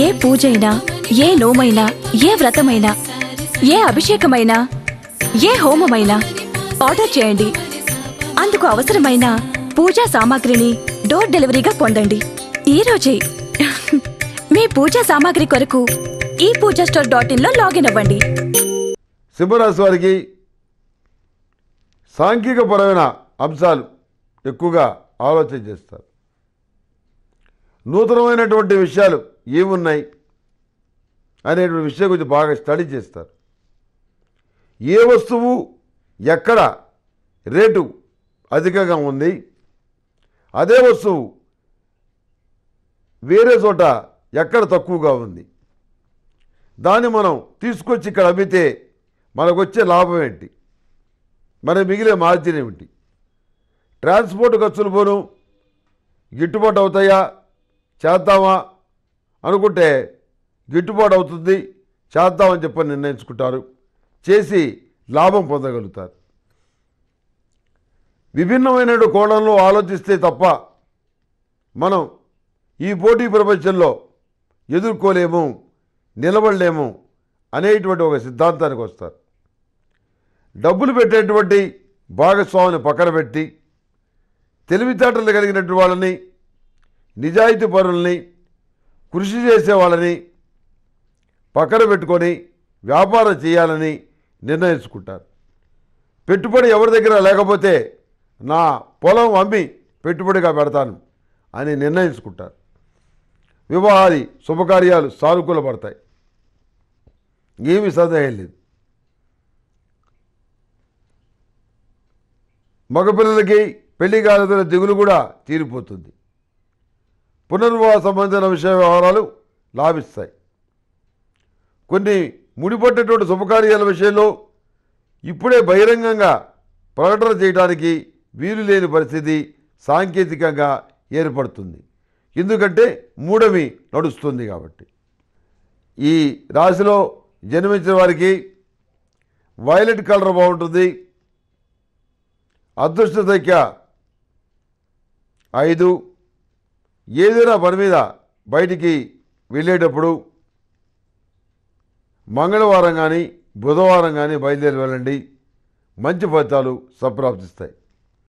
ఏ పూజైనా ఏ నోమైనా ఏ వ్రతమైనా ఏ అభిషేకమైనా ఏ హోమమైనా ఆర్డర్ చేయండి అందుకు అవసరమైన పూజా సామాగ్రిని డోర్ డెలివరీగా పొందండి ఈ రోజే మీ పూజా సామాగ్రి కొరకు ఈ పూజా స్టోర్ డాట్ ఇన్ లో లాగిన్ అవ్వండి సింహరాశి వారికి సాంఘికపరమైన అంశాలు ఎక్కువగా ఆలోచన చేస్తారు నూతనమైనటువంటి విషయాలు ఏమున్నాయి అనేటువంటి విషయం గురించి బాగా స్టడీ చేస్తారు ఏ వస్తువు ఎక్కడ రేటు అధికంగా ఉంది అదే వస్తువు వేరే చోట ఎక్కడ తక్కువగా ఉంది దాన్ని మనం తీసుకొచ్చి ఇక్కడ అమ్మితే మనకు వచ్చే లాభం ఏంటి మన మిగిలే మార్జిన్ ఏమిటి ట్రాన్స్పోర్ట్ ఖర్చులు పోను గిట్టుబాటు అవుతాయా చేద్దామా అనుకుంటే గిట్టుబాటు అవుతుంది చేద్దామని చెప్పని నిర్ణయించుకుంటారు చేసి లాభం పొందగలుగుతారు విభిన్నమైన కోణంలో ఆలోచిస్తే తప్ప మనం ఈ పోటీ ప్రపంచంలో ఎదుర్కోలేము నిలబడలేము అనేటువంటి ఒక సిద్ధాంతానికి వస్తారు డబ్బులు పెట్టేటువంటి భాగస్వామిని పక్కన పెట్టి తెలివితేటలు కలిగినటువంటి వాళ్ళని నిజాయితీ పరుల్ని కృషి చేసే వాళ్ళని పక్కన పెట్టుకొని వ్యాపారం చేయాలని నిర్ణయించుకుంటారు పెట్టుబడి ఎవరి దగ్గర లేకపోతే నా పొలం అమ్మి పెట్టుబడిగా పెడతాను అని నిర్ణయించుకుంటారు వివాహాది శుభకార్యాలు సానుకూల పడతాయి ఏమీ సందేహం లేదు మగపిల్లలకి పెళ్లి కాలేదన్న దిగులు కూడా తీరిపోతుంది పునర్వివాహ సంబంధించిన విషయ వ్యవహారాలు లాభిస్తాయి కొన్ని ముడిపడ్డటువంటి శుభకార్యాల విషయంలో ఇప్పుడే బహిరంగంగా ప్రకటన చేయడానికి వీలు లేని పరిస్థితి సాంకేతికంగా ఏర్పడుతుంది ఎందుకంటే మూడవి నడుస్తుంది కాబట్టి ఈ రాశిలో జన్మించిన వారికి వైలెట్ కలర్ బాగుంటుంది అదృష్ట సంఖ్య ఐదు ఏదైనా పని మీద బయటికి వెళ్ళేటప్పుడు మంగళవారం కానీ బుధవారం కానీ బయలుదేరి వెళ్ళండి మంచి ఫలితాలు సంప్రాప్తిస్తాయి